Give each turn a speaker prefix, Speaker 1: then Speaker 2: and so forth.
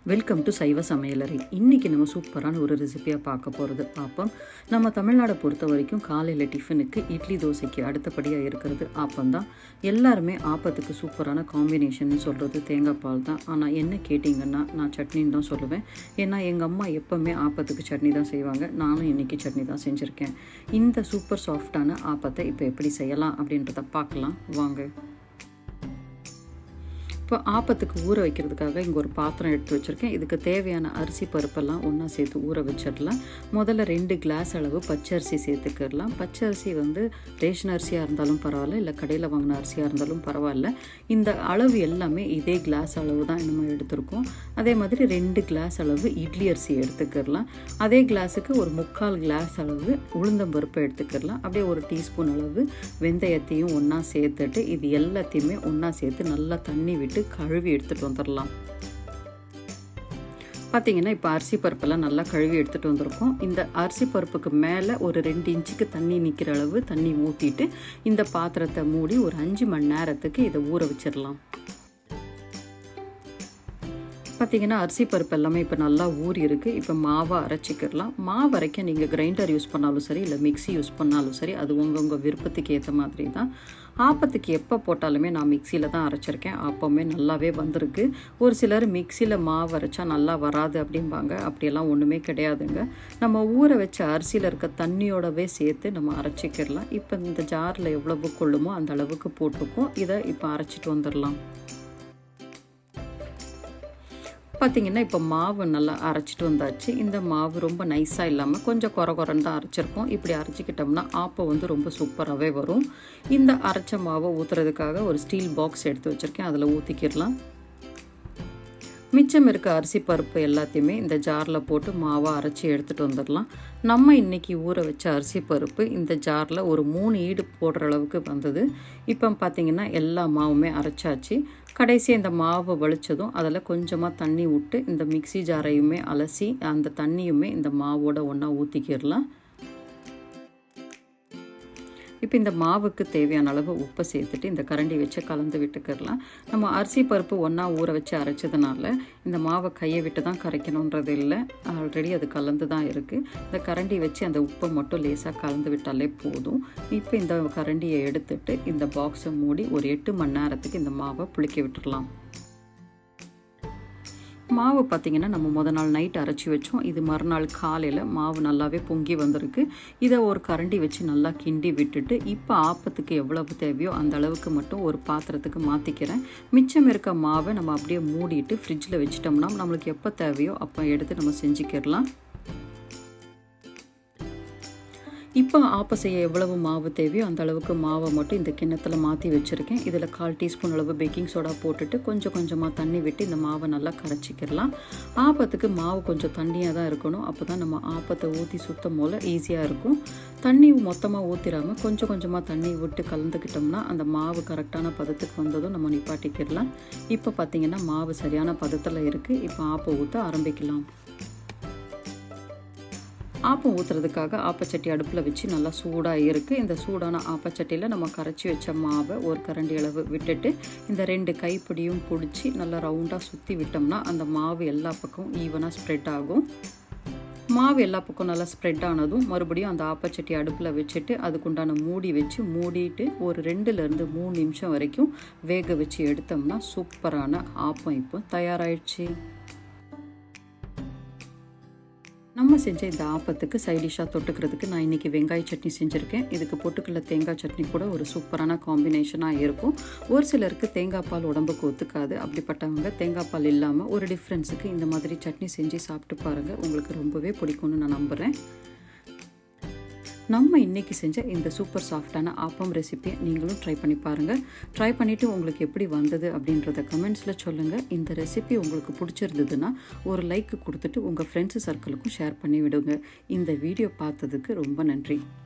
Speaker 1: welcome to சைவ சமையலறை இன்றைக்கி நம்ம சூப்பரான ஒரு ரெசிபியாக பார்க்க போகிறது ஆப்பம் நம்ம தமிழ்நாடை பொறுத்த வரைக்கும் காலையில் டிஃபனுக்கு இட்லி தோசைக்கு அடுத்தபடியாக இருக்கிறது ஆப்பம் தான் எல்லாருமே ஆப்பத்துக்கு சூப்பரான காம்பினேஷன் சொல்கிறது தேங்காய் பால் தான் ஆனால் என்ன கேட்டிங்கன்னா நான் சட்னின்னு தான் சொல்லுவேன் ஏன்னா எங்கள் அம்மா எப்போவுமே ஆப்பத்துக்கு சட்னி தான் செய்வாங்க நானும் இன்றைக்கி சட்னி தான் செஞ்சுருக்கேன் இந்த சூப்பர் சாஃப்டான ஆப்பத்தை இப்போ எப்படி செய்யலாம் அப்படின்றத பார்க்கலாம் வாங்க இப்போ ஆப்பத்துக்கு ஊற வைக்கிறதுக்காக இங்கே ஒரு பாத்திரம் எடுத்து வச்சுருக்கேன் இதுக்கு தேவையான அரிசி பருப்பெல்லாம் ஒன்றா சேர்த்து ஊற வச்சிடலாம் முதல்ல ரெண்டு கிளாஸ் அளவு பச்சரிசி சேர்த்துக்கிடலாம் பச்சரிசி வந்து ரேஷன் அரிசியாக இருந்தாலும் பரவாயில்ல இல்லை கடையில் வாங்கின அரிசியாக இருந்தாலும் பரவாயில்ல இந்த அளவு எல்லாமே இதே கிளாஸ் அளவு தான் நம்ம எடுத்திருக்கோம் அதே மாதிரி ரெண்டு கிளாஸ் அளவு இட்லி அரிசி எடுத்துக்கிடலாம் அதே கிளாஸுக்கு ஒரு முக்கால் கிளாஸ் அளவு உளுந்தம்பருப்பு எடுத்துக்கிடலாம் அப்படியே ஒரு டீஸ்பூன் அளவு வெந்தயத்தையும் ஒன்றா சேர்த்துட்டு இது எல்லாத்தையுமே ஒன்றா சேர்த்து நல்லா தண்ணி விட்டு கழுவி எடுத்துகிட்டு வந்துடலாம் பார்த்தீங்கன்னா இப்போ அரிசி பருப்பெல்லாம் நல்லா கழுவி எடுத்துகிட்டு வந்திருக்கோம் இந்த அரிசி பருப்புக்கு மேலே ஒரு ரெண்டு இன்ச்சுக்கு தண்ணி நிற்கிற அளவு தண்ணி ஊற்றிட்டு இந்த பாத்திரத்தை மூடி ஒரு அஞ்சு மணி நேரத்துக்கு இதை ஊற வச்சிடலாம் பார்த்தீங்கன்னா அரிசி பருப்பு எல்லாமே இப்போ நல்லா ஊறி இருக்குது இப்போ மாவை அரைச்சிக்கிடலாம் மாவு அரைக்க நீங்கள் கிரைண்டர் யூஸ் பண்ணாலும் சரி இல்லை மிக்சி யூஸ் பண்ணாலும் சரி அது உங்கள் உங்கள் விருப்பத்துக்கு ஏற்ற மாதிரி தான் ஆப்பத்துக்கு எப்போ போட்டாலுமே நான் மிக்சியில் தான் அரைச்சிருக்கேன் ஆப்பமே நல்லாவே வந்திருக்கு ஒரு சிலர் மிக்சியில் மாவு அரைச்சா நல்லா வராது அப்படிம்பாங்க அப்படியெல்லாம் ஒன்றுமே கிடையாதுங்க நம்ம ஊற வச்ச அரிசியில் இருக்க தண்ணியோடவே சேர்த்து நம்ம அரைச்சிக்கிடலாம் இப்போ இந்த ஜாரில் எவ்வளவு கொள்ளுமோ அந்த அளவுக்கு போட்டுக்கும் இதை இப்போ அரைச்சிட்டு வந்துடலாம் பார்த்திங்கன்னா இப்போ மாவு நல்லா அரைச்சிட்டு வந்தாச்சு இந்த மாவு ரொம்ப நைஸாக இல்லாமல் கொஞ்சம் குறை குறைன்னு தான் அரைச்சிருக்கோம் இப்படி அரைச்சிக்கிட்டோம்னா ஆப்பம் வந்து ரொம்ப சூப்பராகவே வரும் இந்த அரைச்ச மாவை ஊற்றுறதுக்காக ஒரு ஸ்டீல் பாக்ஸ் எடுத்து வச்சுருக்கேன் அதில் ஊற்றிக்கிடலாம் மிச்சம் இருக்க அரிசி பருப்பு எல்லாத்தையுமே இந்த ஜாரில் போட்டு மாவாக அரைச்சி எடுத்துகிட்டு வந்துடலாம் நம்ம இன்றைக்கி ஊற வச்ச அரிசி பருப்பு இந்த ஜாரில் ஒரு மூணு ஈடு போடுற அளவுக்கு வந்தது இப்போ பார்த்திங்கன்னா எல்லா மாவுமே அரைச்சாச்சு கடைசி இந்த மாவு வலிச்சதும் அதில் கொஞ்சமாக தண்ணி விட்டு இந்த மிக்சி ஜாரையுமே அலசி அந்த தண்ணியுமே இந்த மாவோட ஒன்றா ஊற்றிக்கிடலாம் இப்போ இந்த மாவுக்கு தேவையான அளவு உப்பை சேர்த்துட்டு இந்த கரண்டி வச்சு கலந்து விட்டுக்கிடலாம் நம்ம அரிசி பருப்பு ஒன்றா ஊற வச்சு அரைச்சதுனால இந்த மாவை கையை விட்டு தான் கரைக்கணுன்றது இல்லை ஆல்ரெடி அது கலந்து தான் இருக்குது இந்த கரண்டி வச்சு அந்த உப்பை மட்டும் லேசாக கலந்து விட்டாலே போதும் இப்போ இந்த கரண்டியை எடுத்துட்டு இந்த பாக்ஸை மூடி ஒரு எட்டு மணி நேரத்துக்கு இந்த மாவை புளிக்க விட்டுடலாம் மாவு பார்த்திங்கன்னா நம்ம முத நாள் நைட் அரைச்சி வச்சோம் இது மறுநாள் காலையில் மாவு நல்லாவே பொங்கி வந்திருக்கு இதை ஒரு கரண்டி வச்சு நல்லா கிண்டி விட்டுட்டு இப்போ ஆப்பத்துக்கு எவ்வளவு தேவையோ அந்த அளவுக்கு மட்டும் ஒரு பாத்திரத்துக்கு மாற்றிக்கிறேன் மிச்சம் இருக்க மாவை நம்ம அப்படியே மூடிட்டு ஃப்ரிட்ஜில் வச்சிட்டோம்னா நம்மளுக்கு எப்போ தேவையோ அப்போ எடுத்து நம்ம செஞ்சுக்கிடலாம் இப்போ ஆப்ப செய்ய எவ்வளவு மாவு தேவையோ அந்த அளவுக்கு மாவை மட்டும் இந்த கிண்ணத்தில் மாற்றி வச்சுருக்கேன் இதில் கால் டீஸ்பூன் அளவு பேக்கிங் சோடா போட்டுட்டு கொஞ்சம் கொஞ்சமாக தண்ணி விட்டு இந்த மாவை நல்லா கரைச்சிக்கிடலாம் ஆப்பத்துக்கு மாவு கொஞ்சம் தண்ணியாக தான் இருக்கணும் அப்போ தான் நம்ம ஆப்பத்தை ஊற்றி சுத்தம் போல் ஈஸியாக இருக்கும் தண்ணி மொத்தமாக ஊற்றிடாமல் கொஞ்சம் கொஞ்சமாக தண்ணி விட்டு கலந்துக்கிட்டோம்னா அந்த மாவு கரெக்டான பதத்துக்கு வந்ததும் நம்ம நிப்பாட்டிக்கிடலாம் இப்போ பார்த்திங்கன்னா மாவு சரியான பதத்தில் இருக்குது இப்போ ஆப்பை ஊற்ற ஆரம்பிக்கலாம் ஆப்பம் ஊற்றுறதுக்காக ஆப்பச்சட்டி அடுப்பில் வச்சு நல்லா சூடாக இருக்குது இந்த சூடான ஆப்பச்சட்டியில் நம்ம கரைச்சி வச்ச மாவை ஒரு கரண்டி அளவு விட்டுட்டு இந்த ரெண்டு கைப்பிடியும் பிடிச்சி நல்லா ரவுண்டாக சுற்றி விட்டோம்னா அந்த மாவு எல்லா பக்கமும் ஈவனாக ஸ்ப்ரெட் ஆகும் மாவு எல்லா பக்கம் நல்லா ஸ்ப்ரெட் ஆனதும் மறுபடியும் அந்த ஆப்பச்சட்டி அடுப்பில் வச்சுட்டு அதுக்குண்டான மூடி வச்சு மூடிட்டு ஒரு ரெண்டுலேருந்து மூணு நிமிஷம் வரைக்கும் வேக வச்சு எடுத்தோம்னா சூப்பரான ஆப்பம் இப்போ தயாராகிடுச்சு நம்ம செஞ்ச இந்த ஆப்பத்துக்கு சைடிஷாக தொட்டுக்கிறதுக்கு நான் இன்றைக்கி வெங்காய சட்னி செஞ்சுருக்கேன் இதுக்கு பொட்டுக்கல்ல தேங்காய் சட்னி கூட ஒரு சூப்பரான காம்பினேஷனாக இருக்கும் ஒரு சிலருக்கு தேங்காய் பால் உடம்புக்கு ஒத்துக்காது அப்படிப்பட்டவங்க தேங்காய் பால் இல்லாமல் ஒரு டிஃப்ரென்ஸுக்கு இந்த மாதிரி சட்னி செஞ்சு சாப்பிட்டு பாருங்கள் உங்களுக்கு ரொம்பவே பிடிக்கும்னு நான் நம்புகிறேன் நம்ம இன்றைக்கி செஞ்ச இந்த சூப்பர் சாஃப்டான ஆப்பம் ரெசிபியை நீங்களும் ட்ரை பண்ணி பாருங்கள் ட்ரை பண்ணிவிட்டு உங்களுக்கு எப்படி வந்தது அப்படின்றத கமெண்ட்ஸில் சொல்லுங்கள் இந்த ரெசிபி உங்களுக்கு பிடிச்சிருந்ததுன்னா ஒரு லைக் கொடுத்துட்டு உங்கள் ஃப்ரெண்ட்ஸு சர்க்கிளுக்கும் ஷேர் பண்ணி விடுங்க இந்த வீடியோ பார்த்ததுக்கு ரொம்ப நன்றி